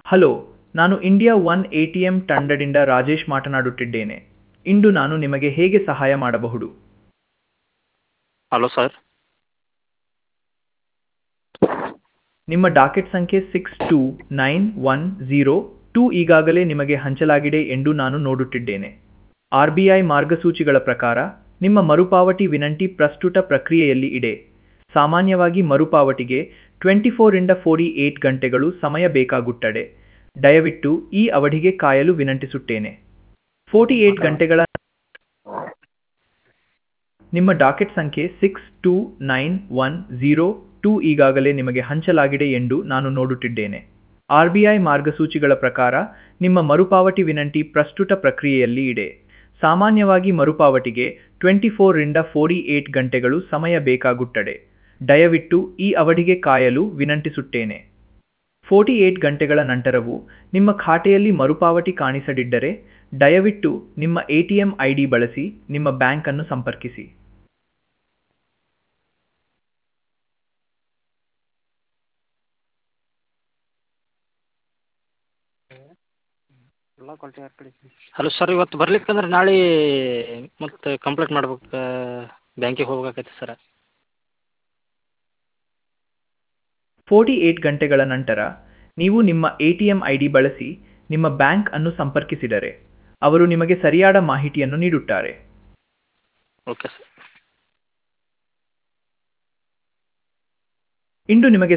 hello ನಾನು India one A T M ತಂಡದಿಂದ ರಾಜೇಶ್ ಮಾತನಾಡುತ್ತಿದ್ದೇನೆ ಇಂದು ನಾನು ನಿಮಗೆ ಹೇಗೆ ಸಹಾಯ ಮಾಡಬಹುದು ಹಲೋ ಸರ್ ನಿಮ್ಮ ಡಾಕೆಟ್ ಸಂಖ್ಯೆ six two nine one zero two ಈಗಾಗಲೇ ನಿಮಗೆ ಹಂಚಲಾಗಿದೆ ಎಂದು ನಾನು ನೋಡುತ್ತಿದ್ದೇನೆ ಆರ್ ಬಿ ಐ ಮಾರ್ಗಸೂಚಿಗಳ ಪ್ರಕಾರ ನಿಮ್ಮ ಮರುಪಾವತಿ ವಿನಂತಿ ಪ್ರಸ್ತುತ ಪ್ರಕ್ರಿಯೆಯಲ್ಲಿ ಇದೆ ಸಾಮಾನ್ಯವಾಗಿ ಮರುಪಾವತಿಗೆ ಟ್ವೆಂಟಿ ಫೋರಿಂದ ಫೋರ್ಟಿ ಏಟ್ ಗಂಟೆಗಳು ಸಮಯ ಬೇಕಾಗುತ್ತದೆ ದಯವಿಟ್ಟು ಈ ಅವಧಿಗೆ ಕಾಯಲು ವಿನಂತಿಸುತ್ತೇನೆ ಫೋರ್ಟಿ ಏಟ್ ಗಂಟೆಗಳ ನಿಮ್ಮ ಡಾಕೆಟ್ ಸಂಖ್ಯೆ six two nine one zero two ಈಗಾಗಲೇ ನಿಮಗೆ ಹಂಚಲಾಗಿದೆ ಎಂದು ನಾನು ನೋಡುತ್ತಿದ್ದೇನೆ ಆರ್ ಬಿ ಐ ಮಾರ್ಗಸೂಚಿಗಳ ಪ್ರಕಾರ ನಿಮ್ಮ ಮರುಪಾವತಿ ವಿನಂತಿ ಪ್ರಸ್ತುತ ಪ್ರಕ್ರಿಯೆಯಲ್ಲಿ ಇದೆ ಸಾಮಾನ್ಯವಾಗಿ ಮರುಪಾವತಿಗೆ ಟ್ವೆಂಟಿ ಫೋರ್ರಿಂದ ಫೋರ್ಟಿ ಏಟ್ ಗಂಟೆಗಳು ಸಮಯ ಬೇಕಾಗುತ್ತದೆ ದಯವಿಟ್ಟು ಈ ಅವಧಿಗೆ ಕಾಯಲು ವಿನಂತಿಸುತ್ತೇನೆ ಫೋರ್ಟಿ ಏಟ್ ಗಂಟೆಗಳ ನಂತರವೂ ನಿಮ್ಮ ಖಾತೆಯಲ್ಲಿ ಮರುಪಾವತಿ ಕಾಣಿಸದಿದ್ದರೆ ದಯವಿಟ್ಟು ನಿಮ್ಮ A T M I D ಬಳಸಿ ನಿಮ್ಮ ಬ್ಯಾಂಕನ್ನು ಸಂಪರ್ಕಿಸಿ ಹಲೋ ಸರ್ ಇವತ್ತು ಬರ್ಲಿಕ್ಕಂದ್ರೆ ನಾಳೆ ಮತ್ತೆ ಕಂಪ್ಲೇಂಟ್ ಮಾಡ್ಬೇಕು ಬ್ಯಾಂಕಿಗೆ ಹೋಗ್ಬೇಕಾಗೈತೆ ಸರ ಫೋರ್ಟಿ ಏಟ್ ಗಂಟೆಗಳ ನಂತರ ನೀವು ನಿಮ್ಮ A T M I D ಬಳಸಿ ನಿಮ್ಮ ಬ್ಯಾಂಕ್ ಅನ್ನು ಸಂಪರ್ಕಿಸಿದರೆ ಅವರು ನಿಮಗೆ ಸರಿಯಾದ ಮಾಹಿತಿಯನ್ನು ನೀಡುತ್ತಾರೆ ಓಕೆ ಸರ್ ಇಂದು ನಿಮಗೆ